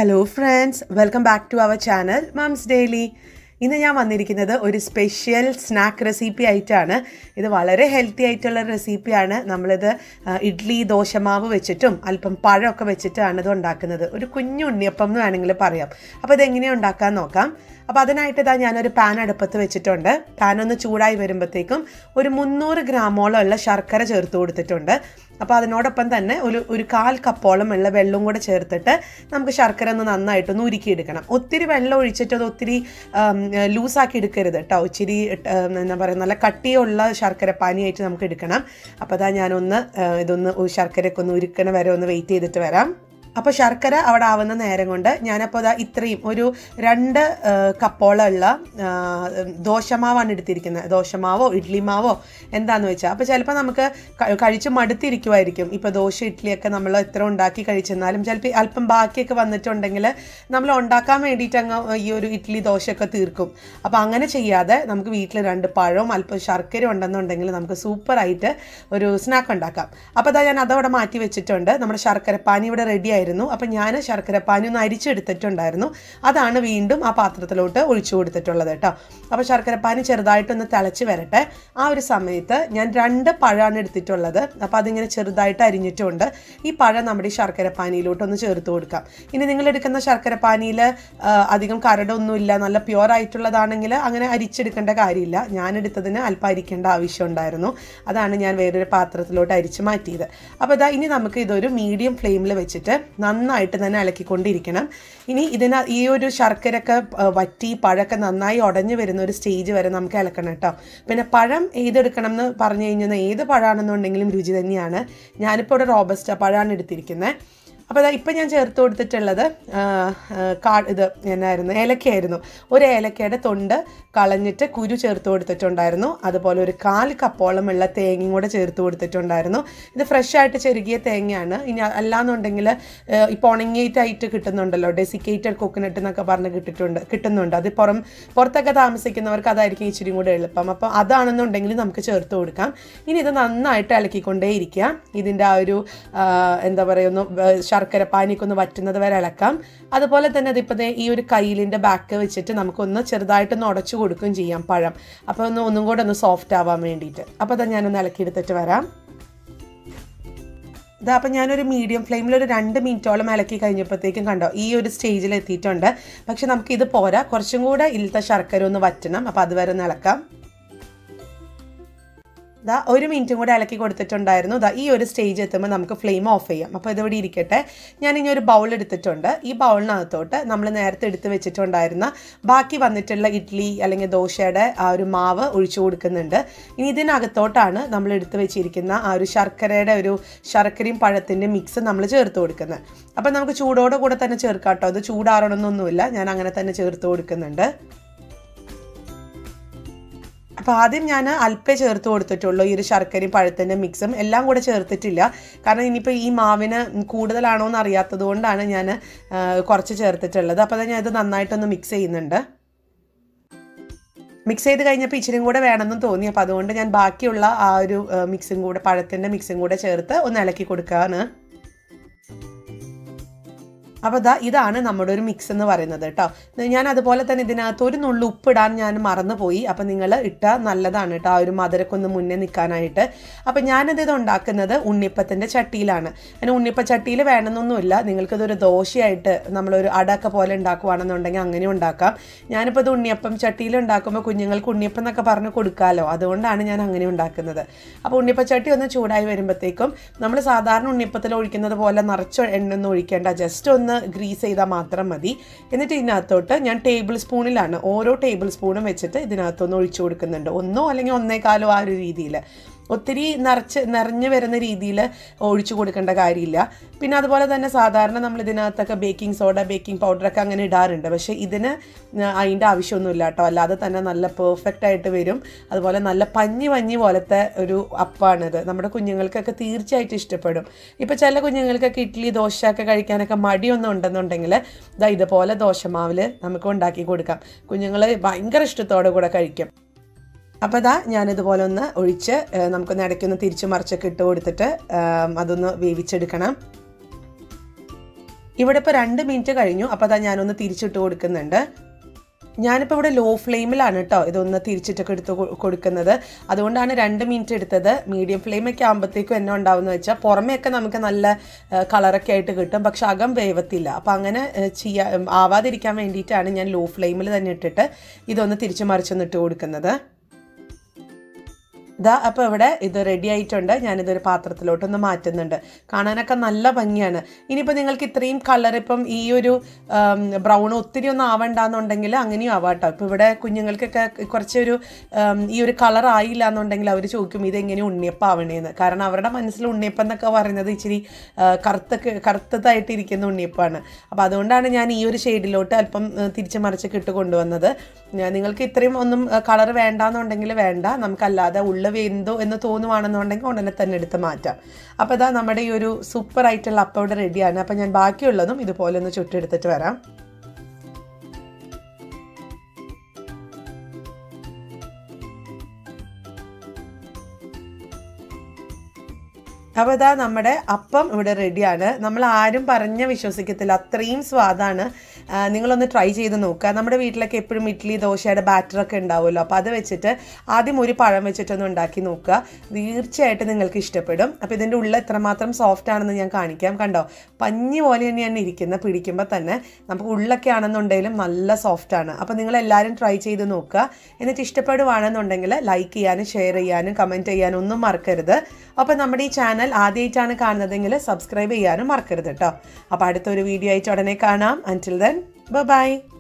hello friends welcome back to our channel moms daily ഇന്ന് ഞാൻ വന്നിരിക്കുന്നത് ഒരു സ്പെഷ്യൽ സ്നാക്ക് റെസിപ്പി ആയിട്ടാണ് ഇത് വളരെ ഹെൽത്തി ആയിട്ടുള്ള റെസിപ്പിയാണ് നമ്മളിത് ആ, ഇഡ്ഡലി ദോശമാവ് വെച്ചിട്ടും അല്പം പഴമൊക്കെ വെച്ചിട്ടാണ് ഇത് ഉണ്ടാക്കുന്നത് ഒരു കുഞ്ഞു ഉണ്ണിയപ്പം എന്ന് വേണമെങ്കിൽ പറയാം അപ്പോൾ ഇതെങ്ങനെയാണ് ഉണ്ടാക്കാൻ നോക്കാം അപ്പോൾ അതിനായിട്ട് ഇതാ ഞാനൊരു പാൻ അടുപ്പത്ത് വെച്ചിട്ടുണ്ട് പാൻ ഒന്ന് ചൂടായി വരുമ്പോഴത്തേക്കും ഒരു മുന്നൂറ് ഗ്രാമോളം ഉള്ള ശർക്കര ചേർത്ത് കൊടുത്തിട്ടുണ്ട് അപ്പോൾ അതിനോടൊപ്പം തന്നെ ഒരു ഒരു കാൽ കപ്പോളം ഉള്ള വെള്ളം കൂടെ ചേർത്തിട്ട് നമുക്ക് ശർക്കര ഒന്ന് നന്നായിട്ടൊന്ന് ഉരുക്കിയെടുക്കണം ഒത്തിരി വെള്ളം ഒഴിച്ചിട്ട് അത് ഒത്തിരി ലൂസാക്കി എടുക്കരുത് കേട്ടോ ഇച്ചിരി ഉം, എന്താ പറയുക നല്ല കട്ടിയുള്ള ശർക്കര പാനിയായിട്ട് നമുക്ക് എടുക്കണം അപ്പോൾ അതാ ഞാനൊന്ന് ആ, ഇതൊന്ന് ശർക്കരയൊക്കെ ഒന്ന് ഉരുക്കണ വരെ ഒന്ന് വെയിറ്റ് ചെയ്തിട്ട് വരാം അപ്പോൾ ശർക്കര അവിടെ ആവുന്ന നേരം കൊണ്ട് ഞാനപ്പോൾ അതാ ഇത്രയും ഒരു രണ്ട് ആ, കപ്പോളമുള്ള ആ, ദോശമാവാണ് എടുത്തിരിക്കുന്നത് ദോശമാവോ ഇഡ്ലി മാവോ എന്താന്ന് വെച്ചാൽ അപ്പോൾ ചിലപ്പോൾ നമുക്ക് ക- കഴിച്ച് മടുത്തിരിക്കുമായിരിക്കും ഇപ്പോൾ ദോശ ഇഡ്ഡലിയൊക്കെ നമ്മൾ എത്ര ഉണ്ടാക്കി കഴിച്ചെന്നാലും ചിലപ്പോൾ അല്പം ബാക്കിയൊക്കെ വന്നിട്ടുണ്ടെങ്കിൽ നമ്മൾ ഉണ്ടാക്കാൻ വേണ്ടിയിട്ട് അങ്ങ് ഈ ഒരു ഇഡ്ഡലി ദോശയൊക്കെ തീർക്കും അപ്പോൾ അങ്ങനെ ചെയ്യാതെ നമുക്ക് വീട്ടിൽ രണ്ട് പഴവും അല്പം ശർക്കര ഉണ്ടെന്നുണ്ടെങ്കിൽ നമുക്ക് സൂപ്പറായിട്ട് ഒരു സ്നാക്ക് ഉണ്ടാക്കാം അപ്പോൾ അതാ ഞാൻ അതവിടെ മാറ്റി വെച്ചിട്ടുണ്ട് നമ്മുടെ ശർക്കരപ്പാനി ഇവിടെ റെഡി ആയിരുന്നു അപ്പോൾ ഞാൻ ശർക്കരപ്പാനി ഒന്ന് അരിച്ചെടുത്തിട്ടുണ്ടായിരുന്നു അതാണ് വീണ്ടും ആ പാത്രത്തിലോട്ട് ഒഴിച്ചു കൊടുത്തിട്ടുള്ളത് കേട്ടോ അപ്പോൾ ശർക്കരപ്പാനി ചെറുതായിട്ടൊന്ന് തിളച്ച് വരട്ടെ ആ ഒരു സമയത്ത് ഞാൻ രണ്ട് പഴമാണ് എടുത്തിട്ടുള്ളത് അപ്പോൾ അതിങ്ങനെ ചെറുതായിട്ട് അരിഞ്ഞിട്ടുണ്ട് ഈ പഴം നമ്മുടെ ഈ ശർക്കരപ്പാനിയിലോട്ടൊന്ന് ചേർത്ത് കൊടുക്കാം ഇനി നിങ്ങൾ എടുക്കുന്ന ശർക്കരപ്പാനിയിൽ അധികം കരടൊന്നുമില്ല നല്ല പ്യുവർ ആയിട്ടുള്ളതാണെങ്കിൽ അങ്ങനെ അരിച്ചെടുക്കേണ്ട കാര്യമില്ല ഞാൻ എടുത്തതിന് അല്പം അരിക്കേണ്ട ആവശ്യം ഉണ്ടായിരുന്നു അതാണ് ഞാൻ വേറൊരു പാത്രത്തിലോട്ട് അരിച്ച് മാറ്റിയത് അപ്പോൾ ഇതാ ഇനി നമുക്ക് ഇതൊരു മീഡിയം ഫ്ലെയിമിൽ വെച്ചിട്ട് നന്നായിട്ട് തന്നെ ഇളക്കിക്കൊണ്ടിരിക്കണം ഇനി ഇതിന ഈ ഒരു ശർക്കരയൊക്കെ ആ, വറ്റി പഴമൊക്കെ നന്നായി ഉടഞ്ഞു വരുന്ന ഒരു സ്റ്റേജ് വരെ നമുക്ക് ഇളക്കണം കേട്ടോ പിന്നെ പഴം ഏതെടുക്കണം എന്ന് പറഞ്ഞു കഴിഞ്ഞാൽ ഏത് പഴമാണെന്നുണ്ടെങ്കിലും രുചി തന്നെയാണ് ഞാനിപ്പോൾ ഇവിടെ റോബസ്റ്റ പഴമാണ് എടുത്തിരിക്കുന്നത് അപ്പോൾ അതാ ഇപ്പം ഞാൻ ചേർത്ത് കൊടുത്തിട്ടുള്ളത് ആ, ആ, കാ ഇത് എന്നായിരുന്നു ഏലക്കയായിരുന്നു ഒരു ഏലക്കയുടെ തൊണ്ട് കളഞ്ഞിട്ട് കുരു ചേർത്ത് കൊടുത്തിട്ടുണ്ടായിരുന്നു അതുപോലെ ഒരു കാൽ കപ്പോളമുള്ള തേങ്ങയും കൂടെ ചേർത്ത് കൊടുത്തിട്ടുണ്ടായിരുന്നു ഇത് ഫ്രഷ് ആയിട്ട് ചെറുകിയ തേങ്ങയാണ് ഇനി അല്ലാന്നുണ്ടെങ്കിൽ ഇപ്പോൾ ഉണങ്ങിയിട്ടായിട്ട് കിട്ടുന്നുണ്ടല്ലോ ഡെസിക്കേറ്റഡ് കോക്കനട്ട് എന്നൊക്കെ പറഞ്ഞ് കിട്ടിയിട്ടുണ്ട് കിട്ടുന്നുണ്ട് അത് പുറം പുറത്തൊക്കെ താമസിക്കുന്നവർക്ക് അതായിരിക്കും ഇച്ചിരി കൂടെ എളുപ്പം അപ്പോൾ അതാണെന്നുണ്ടെങ്കിൽ നമുക്ക് ചേർത്ത് കൊടുക്കാം ഇനി ഇത് നന്നായിട്ട് ഇളക്കിക്കൊണ്ടേ ഇരിക്കുക ഇതിൻ്റെ ആ ഒരു ആ, എന്താ പറയുക ഒന്ന് വ- ശർക്കര പാനിക്കൊന്ന് വറ്റുന്നത് വരെ ഇളക്കാം അതുപോലെ തന്നെ അതിപ്പോൾ ദേ ഈ ഒരു കയ്യിലിൻ്റെ ബാക്ക് വെച്ചിട്ട് നമുക്കൊന്ന് ചെറുതായിട്ടൊന്ന് ഉടച്ചു കൊടുക്കുകയും ചെയ്യാം പഴം അപ്പോൾ ഒന്ന് ഒന്നും കൂടെ ഒന്ന് സോഫ്റ്റ് ആവാൻ വേണ്ടിയിട്ട് അപ്പോൾ അത് ഞാനൊന്ന് ഇളക്കിയെടുത്തിട്ട് വരാം ഇതാ അപ്പം ഞാനൊരു മീഡിയം ഫ്ലെയിമിൽ ഒരു രണ്ട് മിനിറ്റോളം ഇളക്കി കഴിഞ്ഞപ്പോഴത്തേക്കും കണ്ടോ ഈ ഒരു സ്റ്റേജിൽ എത്തിയിട്ടുണ്ട് പക്ഷെ നമുക്കിത് പോരാ കുറച്ചും കൂടെ ഇലത്തെ ശർക്കര ഒന്ന് വറ്റണം അപ്പോൾ അതുവരെ ഒന്ന് ഇളക്കാം ദാ ഒരു മിനിറ്റും കൂടെ ഇളക്കി കൊടുത്തിട്ടുണ്ടായിരുന്നു ദാ ഈ ഒരു സ്റ്റേജ് എത്തുമ്പോൾ നമുക്ക് ഫ്ലെയിം ഓഫ് ചെയ്യാം അപ്പോൾ ഇതിവിടെ ഇരിക്കട്ടെ ഞാൻ ഇനി ഒരു ബൗൾ എടുത്തിട്ടുണ്ട് ഈ ബൗളിനകത്തോട്ട് നമ്മൾ നേരത്തെ എടുത്ത് വെച്ചിട്ടുണ്ടായിരുന്ന ബാക്കി വന്നിട്ടുള്ള ഇഡ്ഡലി അല്ലെങ്കിൽ ദോശയുടെ ആ ഒരു മാവ് ഒഴിച്ചു കൊടുക്കുന്നുണ്ട് ഇനി ഇതിനകത്തോട്ടാണ് നമ്മൾ എടുത്ത് വെച്ചിരിക്കുന്ന ആ ഒരു ശർക്കരയുടെ ഒരു ശർക്കരയും പഴത്തിൻ്റെ മിക്സ് നമ്മൾ ചേർത്ത് കൊടുക്കുന്നത് അപ്പം നമുക്ക് ചൂടോടെ കൂടെ തന്നെ ചേർക്കാം കേട്ടോ അത് ചൂടാറണമെന്നൊന്നുമില്ല ഞാൻ അങ്ങനെ തന്നെ ചേർത്ത് കൊടുക്കുന്നുണ്ട് അപ്പോൾ ആദ്യം ഞാൻ അല്പേ ചേർത്ത് കൊടുത്തിട്ടുള്ളൂ ഈ ഒരു ശർക്കരയും പഴത്തിൻ്റെ മിക്സും എല്ലാം കൂടെ ചേർത്തിട്ടില്ല കാരണം ഇനിയിപ്പോൾ ഈ മാവിന് കൂടുതലാണോ എന്ന് അറിയാത്തത് കൊണ്ടാണ് ഞാൻ കുറച്ച് ചേർത്തിട്ടുള്ളത് അപ്പോൾ അത് ഞാൻ ഇത് നന്നായിട്ടൊന്ന് മിക്സ് ചെയ്യുന്നുണ്ട് മിക്സ് ചെയ്ത് കഴിഞ്ഞപ്പോൾ ഇച്ചിരി കൂടെ വേണമെന്ന് തോന്നി അപ്പോൾ അതുകൊണ്ട് ഞാൻ ബാക്കിയുള്ള ആ ഒരു മിക്സും കൂടെ പഴത്തിൻ്റെ മിക്സും കൂടെ ചേർത്ത് ഒന്ന് ഇളക്കി കൊടുക്കുകയാണ് അപ്പോൾ ദാ ഇതാണ് നമ്മുടെ ഒരു മിക്സ് എന്ന് പറയുന്നത് കേട്ടോ ഞാൻ അതുപോലെ തന്നെ ഇതിനകത്ത് ഒരു നുള്ളു ഉപ്പിടാൻ ഞാൻ മറന്നുപോയി അപ്പോൾ നിങ്ങൾ ഇട്ടാൽ നല്ലതാണ് കേട്ടോ ആ ഒരു മധുരക്കൊന്ന് ഒന്ന് മുന്നേ നിൽക്കാനായിട്ട് അപ്പോൾ ഞാനിത് ഇത് ഉണ്ടാക്കുന്നത് ഉണ്ണിപ്പത്തിൻ്റെ ചട്ടിയിലാണ് അതിന് ഉണ്ണിപ്പ ചട്ടിയിൽ വേണമെന്നൊന്നുമില്ല നിങ്ങൾക്കിതൊരു ദോശയായിട്ട് നമ്മളൊരു അടക്ക പോലെ ഉണ്ടാക്കുവാണെന്നുണ്ടെങ്കിൽ അങ്ങനെ ഉണ്ടാക്കാം ഞാനിപ്പോൾ ഇത് ഉണ്ണിയപ്പം ചട്ടിയിൽ ഉണ്ടാക്കുമ്പോൾ കുഞ്ഞുങ്ങൾക്ക് ഉണ്ണിയപ്പം എന്നൊക്കെ പറഞ്ഞ് കൊടുക്കാമല്ലോ അതുകൊണ്ടാണ് ഞാൻ അങ്ങനെ ഉണ്ടാക്കുന്നത് അപ്പോൾ ഉണ്ണിപ്പച്ചട്ടി ഒന്ന് ചൂടായി വരുമ്പോഴത്തേക്കും നമ്മൾ സാധാരണ ഉണ്ണിയപ്പത്തിൽ ഒഴിക്കുന്നത് പോലെ നിറച്ച് എണ്ണ ഒന്നും ഒഴിക്കേണ്ട ജസ്റ്റ് ഒന്ന് ഗ്രീസ് ചെയ്താൽ മാത്രം മതി എന്നിട്ട് ഇതിനകത്തോട്ട് ഞാൻ ടേബിൾ സ്പൂണിലാണ് ഓരോ ടേബിൾ സ്പൂണും വെച്ചിട്ട് ഇതിനകത്തൊന്ന് ഒഴിച്ചു കൊടുക്കുന്നുണ്ട് ഒന്നോ അല്ലെങ്കിൽ ഒന്നേകാലോ ആ ഒരു രീതിയിൽ ഒത്തിരി നിറച്ച് നിറഞ്ഞു വരുന്ന രീതിയിൽ ഒഴിച്ചു കൊടുക്കേണ്ട കാര്യമില്ല പിന്നെ അതുപോലെ തന്നെ സാധാരണ നമ്മൾ ഇതിനകത്തൊക്കെ ബേക്കിംഗ് സോഡ ബേക്കിംഗ് പൗഡറൊക്കെ അങ്ങനെ ഇടാറുണ്ട് പക്ഷേ ഇതിന് അതിൻ്റെ ആവശ്യമൊന്നുമില്ല കേട്ടോ അല്ലാതെ തന്നെ നല്ല പെർഫെക്റ്റ് ആയിട്ട് വരും അതുപോലെ നല്ല പഞ്ഞി പഞ്ഞി പോലത്തെ ഒരു അപ്പാണിത് നമ്മുടെ കുഞ്ഞുങ്ങൾക്കൊക്കെ തീർച്ചയായിട്ടും ഇഷ്ടപ്പെടും ഇപ്പോൾ ചില കുഞ്ഞുങ്ങൾക്കൊക്കെ ഇഡ്ഡലി ദോശ ഒക്കെ കഴിക്കാനൊക്കെ മടിയൊന്നും ഉണ്ടെന്നുണ്ടെങ്കിൽ ഇതാ ഇതുപോലെ ദോശമാവിൽ നമുക്ക് ഉണ്ടാക്കി കൊടുക്കാം കുഞ്ഞുങ്ങൾ ഭയങ്കര ഇഷ്ടത്തോടെ കൂടെ കഴിക്കും അപ്പോൾ ഇതാ ഞാനിതുപോലെ ഒന്ന് ഒഴിച്ച് ഏഹ്, നമുക്കൊന്ന് ഇടയ്ക്കൊന്ന് തിരിച്ചു മറിച്ചൊക്കെ ഇട്ട് കൊടുത്തിട്ട് ഏം, അതൊന്ന് വേവിച്ചെടുക്കണം ഇവിടെ ഇപ്പോൾ രണ്ട് മിനിറ്റ് കഴിഞ്ഞു അപ്പോൾ അതാ ഞാനൊന്ന് തിരിച്ചിട്ട് കൊടുക്കുന്നുണ്ട് ഞാനിപ്പോൾ ഇവിടെ ലോ ഫ്ലെയിമിലാണ് കേട്ടോ ഇതൊന്ന് തിരിച്ചിട്ടൊക്കെ എടുത്ത് കൊ- കൊടുക്കുന്നത് അതുകൊണ്ടാണ് രണ്ട് മിനിറ്റ് എടുത്തത് മീഡിയം ഫ്ലെയിമൊക്കെ ആകുമ്പോഴത്തേക്കും എന്നെ ഉണ്ടാവുമെന്ന് വെച്ചാൽ പുറമെയൊക്കെ നമുക്ക് നല്ല കളറൊക്കെ ആയിട്ട് കിട്ടും പക്ഷെ അകം വേവത്തില്ല അപ്പം അങ്ങനെ ചെയ്യാ ആവാതിരിക്കാൻ വേണ്ടിയിട്ടാണ് ഞാൻ ലോ ഫ്ലെയിമിൽ തന്നെ ഇട്ടിട്ട് ഇതൊന്ന് തിരിച്ചു മറിച്ചൊന്ന് ഇട്ട് കൊടുക്കുന്നത് ഇതാ അപ്പോൾ ഇവിടെ ഇത് റെഡി ആയിട്ടുണ്ട് ഞാനിതൊരു പാത്രത്തിലോട്ടൊന്ന് മാറ്റുന്നുണ്ട് കാണാനൊക്കെ നല്ല ഭംഗിയാണ് ഇനിയിപ്പോൾ നിങ്ങൾക്ക് ഇത്രയും കളർ ഇപ്പം ഈ ഒരു ബ്രൗൺ ഒത്തിരി ഒന്നും ആവണ്ടെന്നുണ്ടെങ്കിൽ അങ്ങനെയും ആവാം കേട്ടോ ഇപ്പോൾ ഇവിടെ കുഞ്ഞുങ്ങൾക്കൊക്കെ കുറച്ചൊരു ഉം, ഈ ഒരു കളർ ആയില്ല എന്നുണ്ടെങ്കിൽ അവർ ചോദിക്കും ഇതെങ്ങനെ ഉണ്ണിയപ്പം ആവണേന്ന് കാരണം അവരുടെ മനസ്സിൽ ഉണ്ണിയപ്പം എന്നൊക്കെ പറയുന്നത് ഇച്ചിരി ആ, കറുത്തൊക്കെ കറുത്തതായിട്ട് ഇരിക്കുന്ന ഉണ്ണിയപ്പമാണ് അപ്പോൾ അതുകൊണ്ടാണ് ഞാൻ ഈ ഒരു ഷെയ്ഡിലോട്ട് അല്പം ആ, തിരിച്ച് മറിച്ചൊക്കെ ഇട്ട് കൊണ്ടുവന്നത് ഞാൻ നിങ്ങൾക്ക് ഇത്രയും ഒന്നും കളർ വേണ്ടാന്നുണ്ടെങ്കിൽ വേണ്ട നമുക്കല്ലാതെ ഉള്ള വെന്തോ എന്ന് തോന്നുവാണെന്നുണ്ടെങ്കിൽ ഉടനെ തന്നെ എടുത്ത് മാറ്റാം അപ്പോൾ ഇതാ നമ്മുടെ ഈ ഒരു സൂപ്പർ ആയിട്ടുള്ള അപ്പം ഇവിടെ റെഡിയാണ് അപ്പോൾ ഞാൻ ബാക്കിയുള്ളതും ഇതുപോലെ ഒന്ന് ചുട്ടെടുത്തിട്ട് വരാം അപ്പോൾ ഇതാ നമ്മുടെ അപ്പം ഇവിടെ റെഡിയാണ് നമ്മൾ ആരും പറഞ്ഞ വിശ്വസിക്കത്തില്ല അത്രയും സ്വാദാണ് ആ, നിങ്ങളൊന്ന് ട്രൈ ചെയ്ത് നോക്കുക നമ്മുടെ വീട്ടിലൊക്കെ എപ്പോഴും ഇഡ്ഡലി ദോശയുടെ ബാറ്ററൊക്കെ ഉണ്ടാവുമല്ലോ അപ്പോൾ അത് വെച്ചിട്ട് ആദ്യം ഒരു പഴം വെച്ചിട്ടൊന്ന് ഉണ്ടാക്കി നോക്കുക തീർച്ചയായിട്ടും നിങ്ങൾക്ക് ഇഷ്ടപ്പെടും അപ്പോൾ ഇതിൻ്റെ ഉള്ളിൽ എത്രമാത്രം സോഫ്റ്റ് ആണെന്ന് ഞാൻ കാണിക്കാം കണ്ടോ പഞ്ഞി പോലെ തന്നെയാണ് ഇരിക്കുന്നത് പിടിക്കുമ്പോൾ തന്നെ നമുക്ക് ഉള്ളൊക്കെ ആണെന്നുണ്ടെങ്കിലും നല്ല സോഫ്റ്റ് ആണ് അപ്പോൾ നിങ്ങൾ എല്ലാവരും ട്രൈ ചെയ്ത് നോക്കുക എന്നിട്ട് ഇഷ്ടപ്പെടുവാണെന്നുണ്ടെങ്കിൽ ലൈക്ക് ചെയ്യാനും ഷെയർ ചെയ്യാനും കമൻറ്റ് ചെയ്യാനും ഒന്നും മറക്കരുത് അപ്പോൾ നമ്മുടെ ഈ ചാനൽ ആദ്യമായിട്ടാണ് കാണുന്നതെങ്കിൽ സബ്സ്ക്രൈബ് ചെയ്യാനും മറക്കരുത് കേട്ടോ അപ്പോൾ അടുത്തൊരു വീഡിയോ ആയിട്ട് ഉടനെ കാണാം അൻറ്റിൽ ദെൻ ബൈ